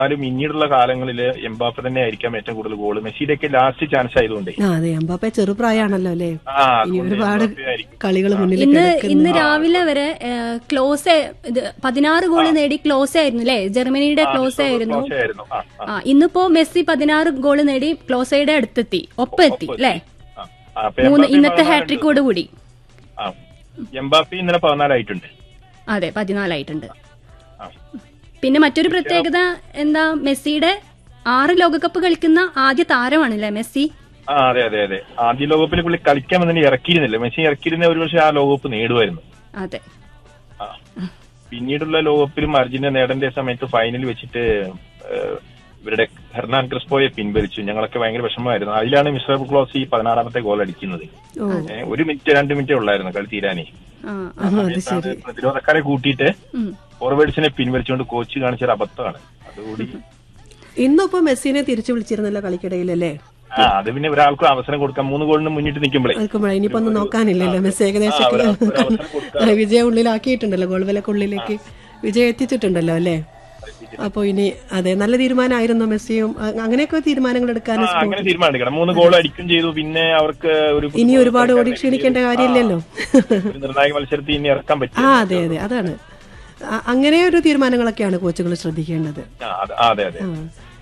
എന്നാലും പിന്നീടുള്ള കാലങ്ങളിൽ എംബാപ്പ തന്നെ ആയിരിക്കാം ഏറ്റവും കൂടുതൽ ഗോൾ മെസ്സിയുടെ ഒക്കെ ലാസ്റ്റ് ചാൻസ് ആയതുകൊണ്ടേ ആ അതെ എംബാപ്പെ ചെറുപ്രായാണല്ലോ അല്ലേ ആ ഇനി അതുകൊണ്ട് ഒരുപാട് എംബാപ്പെ ആയിരിക്കും. കളികൾ മുന്നിൽ ഇന്ന് കിടക്കുന്നു ഇന്ന് രാവിലെ വരെ ഏഹ്, ക്ലോസ് ഇത് പതിനാറ് ഗോൾ നേടി ക്ലോസ് ആയിരുന്നു അല്ലേ ജർമ്മനിയുടെ ക്ലോസ് ആയിരുന്നു ക്ലോസ് ആയിരുന്നു ആ ആ ആ ഇന്നിപ്പോ മെസ്സി പതിനാറ് ഗോൾ നേടി ക്ലോസയുടെ അടുത്തെത്തി ഒപ്പെത്തി അല്ലേ ആ. ആ, അപ്പൊ മൂന്ന് എംബാപ്പെ ഇന്നത്തെ പതിനാലുണ്ട്. ഹാട്രിക്കോട് കൂടി ആ എംബാപ്പി ഇന്നലെ പതിനാലായിട്ടുണ്ട് അതെ പതിനാലായിട്ടുണ്ട് ആ. പിന്നെ മറ്റൊരു പ്രത്യേകത എന്താ മെസ്സിയുടെ ആറ് ലോകകപ്പ് കളിക്കുന്ന ആദ്യ താരമാണല്ലേ മെസ്സി ആ അതെ അതെ അതെ ആദ്യ ലോകകപ്പിൽ പുള്ളി കളിക്കാൻ വന്നിട്ട് ഇറക്കിയിരുന്നില്ല മെസ്സി ഇറക്കിയിരുന്ന ഒരു പക്ഷേ ആ ലോകകപ്പ് നേടുമായിരുന്നു അതെ ആ. പിന്നീടുള്ള ലോകകപ്പിലും അർജന്റീന നേടേണ്ട സമയത്ത് ഫൈനൽ വെച്ചിട്ട് ഏഹ്, ഇവരുടെ ഹെർണാൻ ക്രിസ്പോയെ പിൻവലിച്ചു ഞങ്ങളൊക്കെ ഭയങ്കര വിഷമമായിരുന്നു അതിലാണ് മിസ്റ്റർ ക്ലോസ് ഈ പതിനാറാമത്തെ ഗോൾ അടിക്കുന്നത് ഓ ഏഹ്, ഒരു മിനിറ്റ് രണ്ട് മിനിറ്റേ ഉള്ളായിരുന്നു കളി തീരാനേ ആ ആ, അത് ശരി സമയത്താണ് പ്രതിരോധക്കാരെ കൂട്ടിയിട്ട് ഉം. ഫോർവേഡ്സിനെ പിൻവലിച്ചുകൊണ്ട് കോച്ച് കാണിച്ചൊരു അബദ്ധമാണ് അതുകൂടി ഇന്നിപ്പോ മെസ്സിനെ തിരിച്ചു വിളിച്ചിരുന്നല്ലോ കളിക്കിടയിലല്ലേ ആ അത് പിന്നെ ഒരാൾക്കും അവസരം കൊടുക്കാം മൂന്ന് ഗോളിന് മുന്നിട്ട് നിൽക്കുമ്പോഴേ നിൽക്കുമ്പോഴേ ഇനിയിപ്പോ ഒന്നും നോക്കാനില്ലല്ലോ മെസ്സി ഏകദേശം ആ, ഒരു- ഒരു അവസരം കൊടുക്കാം. വിജയ ഉള്ളിലാക്കിയിട്ടുണ്ടല്ലോ ഗോൾ വിലക്കുള്ളിലേക്ക് വിജയം എത്തിച്ചിട്ടുണ്ടല്ലോ അല്ലേ അപ്പൊ ഇനി അതെ നല്ല തീരുമാനമായിരുന്നു മെസ്സിയും അ- അങ്ങനെയൊക്കെ തീരുമാനങ്ങൾ എടുക്കാൻ ആ, അങ്ങനെ തീരുമാനിക്കണം മൂന്ന് ഗോൾ അടിക്കും ചെയ്തു പിന്നെ അവർക്ക് ഒരു ഇനി ഒരുപാട് ഓടി ക്ഷീണിക്കേണ്ട കാര്യമില്ലല്ലോ ഒരു നിർണായക മത്സരത്തിൽ ഇനി ഇറക്കാൻ ആ പറ്റും അതെ അതെ അതാണ് അ- അങ്ങനെ ഒരു തീരുമാനങ്ങളൊക്കെയാണ് കോച്ചുകൾ ശ്രദ്ധിക്കേണ്ടത് ആ, അത്- ആ, അതെ അതെ ആ.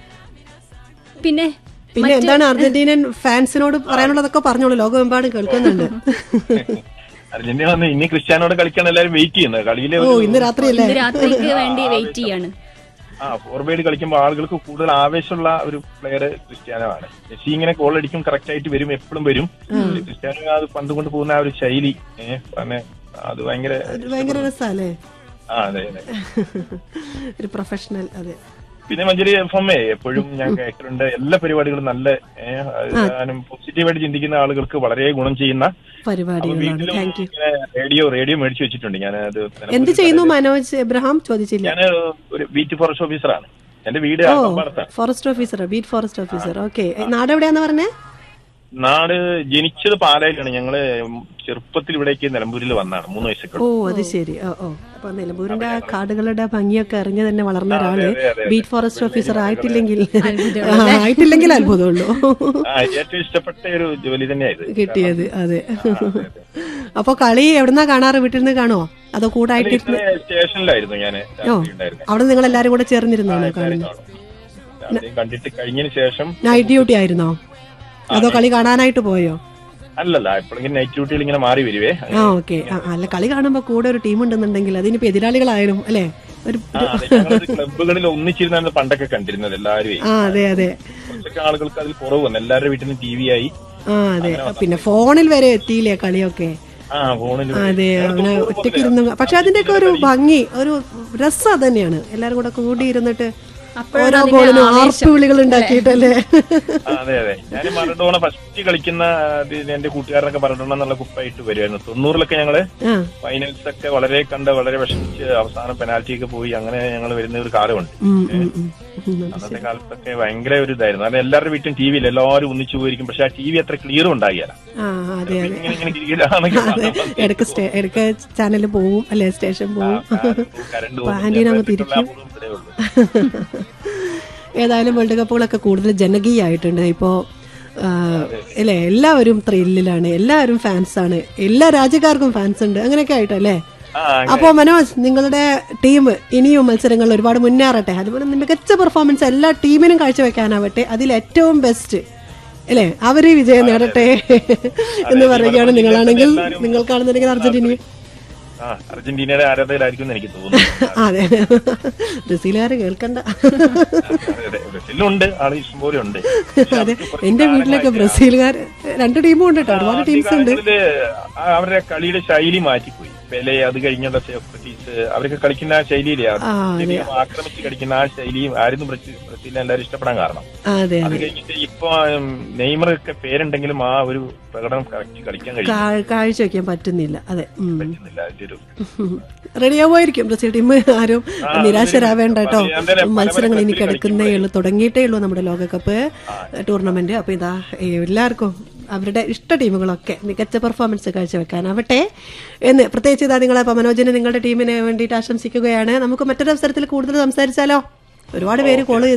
പിന്നെ പിന്നെ എന്താണ് അർജന്റീനൻ ഫാൻസിനോട് പറയാനുള്ളതൊക്കെ പറഞ്ഞോളൂ ലോകമെമ്പാടും കേൾക്കുന്നുണ്ട് അർജന്റീന വന്ന് ഇനി ക്രിസ്ത്യാനോട് കളിക്കാൻ എല്ലാവരും വെയിറ്റ് ചെയ്യുന്നത് കളിയിലെ ഓ ഇന്ന് രാത്രിയല്ലേ ഇന്ന് രാത്രിക്ക് വേണ്ടി വെയിറ്റ് ചെയ്യാണ് ആ ഫോർവേഡ് കളിക്കുമ്പോൾ ആളുകൾക്ക് കൂടുതൽ ആവേശമുള്ള ഒരു പ്ലെയർ ക്രിസ്ത്യാനോ ആണ് മെസ്സി ഇങ്ങനെ ഗോൾ അടിക്കും കറക്റ്റ് ആയിട്ട് വരും എപ്പോഴും വരും ക്രിസ്ത്യാനോ അത് പന്ത് കൊണ്ട് പോകുന്ന ആ ഒരു ശൈലി ഏഹ് പറഞ്ഞ അത് ഭയങ്കര അത് ഭയങ്കര രസമല്ലേ ആ അതെ അതെ ഒരു പ്രൊഫഷണൽ അതെ പിന്നെ മഞ്ചേരി എഫ് എം എ എപ്പോഴും ഞാൻ കേട്ടിട്ടുണ്ട് എല്ലാ പരിപാടികളും നല്ല പോസിറ്റീവായിട്ട് ചിന്തിക്കുന്ന ആളുകൾക്ക് വളരെ ഗുണം ചെയ്യുന്ന പരിപാടികളാണ് വീട്ടിലും താങ്ക് യു ഇങ്ങനെ റേഡിയോ റേഡിയോ മേടിച്ചു വെച്ചിട്ടുണ്ട് ഞാൻ അത് എന്ത് ചെയ്യുന്നു മനോജ് എബ്രഹാം ചോദിച്ചില്ല ഞാൻ ഒരു ബീറ്റ് ഫോറസ്റ്റ് ഓഫീസറാണ് എന്റെ വീട് ഓ അകമ്പാടത്താണ് forest officer beat forest officer okay നാട് എവിടെയാന്ന് പറഞ്ഞേ നാട് ജനിച്ചത് പാലായിലാണ് ഞങ്ങള് ചെറുപ്പത്തിൽ ഇവിടേക്ക് നിലമ്പൂരിൽ വന്നാണ് മൂന്ന് വയസ്സൊക്കെ ഓ അത് ശരി ഓ ഓ അപ്പൊ നിലമ്പൂരിന്റെ ആ കാടുകളുടെ ഭംഗിയൊക്കെ അറിഞ്ഞ് തന്നെ വളർന്ന ഒരാള് അതെ, അതെ, ബീറ്റ് ഫോറസ്റ്റ് ഓഫീസർ ആയിട്ടില്ലെങ്കിൽ ആ, ആയിട്ടില്ലെങ്കിൽ അത്ഭുതമുള്ളൂ ആ ഏറ്റവും ഇഷ്ടപ്പെട്ട ഒരു ജോലി തന്നെയായത് കിട്ടിയത് അതെ അപ്പൊ കളി എവിടുന്നാ കാണാറ് വീട്ടിൽ നിന്ന് കാണുമോ അതോ കൂടായിട്ടിരുന്ന് സ്റ്റേഷനിലായിരുന്നു ഞാൻ ഓ ഉണ്ടായിരുന്നത് അവിടെ നിങ്ങൾ എല്ലാരും കൂടെ ചേർന്നിരുന്നാണോ കാണുന്നത് രാത്രി കണ്ടിട്ട് കഴിഞ്ഞതിന് ശേഷം നൈറ്റ് ഡ്യൂട്ടി ആയിരുന്നോ അതോ കളി കാണാനായിട്ട് പോയോ അല്ലല്ല എപ്പോഴെങ്കിലും നൈറ്റ് ഡ്യൂട്ടിയിൽ ഇങ്ങനെ മാറി വരുവേ ആ ഓക്കെ അല്ല കളി കാണുമ്പോ കൂടെ ഒരു ടീം ഉണ്ടെന്നുണ്ടെങ്കിൽ അതിനിപ്പോ എതിരാളികളായാലും അല്ലേ ഒരു ആ, അതെ, ഞങ്ങളത് ക്ലബ്ബുകളിൽ ഒന്നിച്ചിരുന്നാണ് പണ്ടൊക്കെ കണ്ടിരുന്നത് എല്ലാവരും ആ അതെ അതെ കുറച്ചൊക്കെ ആളുകൾക്ക് അതിൽ കുറവ് വന്നു എല്ലാവരുടെ വീട്ടിൽ നിന്ന് ടി വി ആയി ആ അതെ പിന്നെ ഫോണിൽ വരെ എത്തിയില്ലേ കളിയൊക്കെ ആ ഫോണിൽ അതെ അങ്ങനെ ഒറ്റയ്ക്ക് ഇരുന്ന് പക്ഷെ അതിന്റെയൊക്കെ ഒരു ഭംഗി ഒരു രസം അത് തന്നെയാണ് എല്ലാരും കൂടെ കൂടി ഇരുന്നിട്ട് ഓരോ ഗോളിനും ആർപ്പ് വിളികൾ ഉണ്ടാക്കിയിട്ടല്ലേ ആ, അതെ അതെ ഞാൻ മറഡോണ ഫസ്റ്റ് കളിക്കുന്ന ഇത് എന്റെ കൂട്ടുകാരനൊക്കെ മറഡോണ എന്നുള്ള കുപ്പായിട്ട് വരുമായിരുന്നു തൊണ്ണൂറിലൊക്കെ ഞങ്ങള് ആ ഫൈനൽസ് ഒക്കെ വളരെ കണ്ട് വളരെ വിഷമിച്ച് അവസാനം പെനാൽറ്റി ഒക്കെ പോയി അങ്ങനെ ഞങ്ങൾ വരുന്ന ഒരു കാലമുണ്ട് ഉം, ഉം, ഉം. ഉം, അന്നത്തെ കാലത്തൊക്കെ ഭയങ്കര ഒരു ഇതായിരുന്നു കാരണം എല്ലാവരുടെ വീട്ടിലും ടി വിയിൽ എല്ലാവരും ഒന്നിച്ചു പോയിരിക്കും പക്ഷെ ആ ടി വി അത്ര ക്ലിയറും ഉണ്ടാകില്ല ആ അതെ അതെ ഇങ്ങനെ ഇങ്ങനെ ഇരിക്കലാണെങ്കിൽ അതെ ഇടയ്ക്ക് സ്റ്റേ ഇടയ്ക്ക് ചാനലിൽ പോവും അല്ലെ സ്റ്റേഷൻ പോവും കറണ്ട് അപ്പൊ ആന്റീനെ അങ്ങ് തിരിക്കും ഏതായാലും വേൾഡ് കപ്പുകളൊക്കെ കൂടുതൽ ജനകീയമായിട്ടുണ്ട് ഇപ്പോ ആ, അല്ലേ എല്ലാവരും ത്രില്ലിലാണ് എല്ലാവരും ഫാൻസ് ആണ് എല്ലാ രാജ്യക്കാർക്കും ഫാൻസ് ഉണ്ട് അങ്ങനെയൊക്കെ ആയിട്ടല്ലേ ആ അപ്പോ മനോജ് നിങ്ങളുടെ ടീം ഇനിയും മത്സരങ്ങളിൽ ഒരുപാട് മുന്നേറട്ടെ അതുപോലെ മികച്ച പെർഫോമൻസ് എല്ലാ ടീമിനും കാഴ്ചവെക്കാനാവട്ടെ അതിൽ ഏറ്റവും ബെസ്റ്റ് അല്ലേ അവര് വിജയം നേടട്ടെ എന്ന് പറയുകയാണ് നിങ്ങളാണെങ്കിൽ നിങ്ങൾക്കാണെന്നുണ്ടെങ്കിൽ അർജന്റീനയും ആ അർജന്റീനയുടെ ആരാധകരായിരിക്കും എന്ന് എനിക്ക് തോന്നുന്നു അതെ ബ്രസീലുകാര് കേൾക്കണ്ട അതെ, അതെ. ബ്രസീലിലുണ്ട് ആള് ഇഷ്ടംപോലെ ഉണ്ട് അതെ എന്റെ വീട്ടിലൊക്കെ ബ്രസീലുകാർ രണ്ട് ടീമും ഉണ്ട് കേട്ടോ ഒരുപാട് ടീംസ് ഉണ്ട് ഇതില് ആ അവരുടെ കളിയുടെ ശൈലി മാറ്റിപ്പോയി പെലെ അത് കഴിഞ്ഞുള്ള സോക്രട്ടീസ് അവരൊക്കെ കളിക്കുന്ന ആ ശൈലിയിലെ ആ, ശരിക്കും ആക്രമിച്ച് കളിക്കുന്ന ആ ശൈലിയും ആയിരുന്നു ബ്രസീൽ ബ്രസീലിനെ എല്ലാവരും ഇഷ്ടപ്പെടാൻ കാരണം അതെ അത് അതെ കഴിഞ്ഞിട്ട് ഇപ്പൊ നെയ്മർ ഒക്കെ പേരുണ്ടെങ്കിലും ആ ഒരു പ്രകടനം കറക്റ്റ് കളിക്കാൻ കഴിയും കാ- കാഴ്ചവെക്കാൻ പറ്റുന്നില്ല അതെ ഉം. പറ്റുന്നില്ല അതിന്റെ ഒരു റെഡിയാവുമായിരിക്കും ബ്രസീൽ ടീം ആരും നിരാശരാവേണ്ട കേട്ടോ ഞാൻ തന്നെ പല മത്സരങ്ങൾ ഇനി മത്സരത്തിൽ കിടക്കുന്നേ ഉള്ളൂ തുടങ്ങിയിട്ടേ ഉള്ളൂ നമ്മുടെ ലോകകപ്പ് ടൂർണമെന്റ് അപ്പൊ ഇതാ ഏ, എല്ലാവർക്കും അവരുടെ ഇഷ്ട ടീമുകളൊക്കെ മികച്ച പെർഫോമൻസ് കാഴ്ചവെക്കാനാവട്ടെ എന്ന് പ്രത്യേകിച്ച് ഇതാ നിങ്ങളെ ഇപ്പൊ മനോജിന് നിങ്ങളുടെ ടീമിന് വേണ്ടിയിട്ട് ആശംസിക്കുകയാണ് നമുക്ക് മറ്റൊരു അവസരത്തിൽ കൂടുതൽ സംസാരിച്ചാലോ ഒരുപാട് പേര് കോള്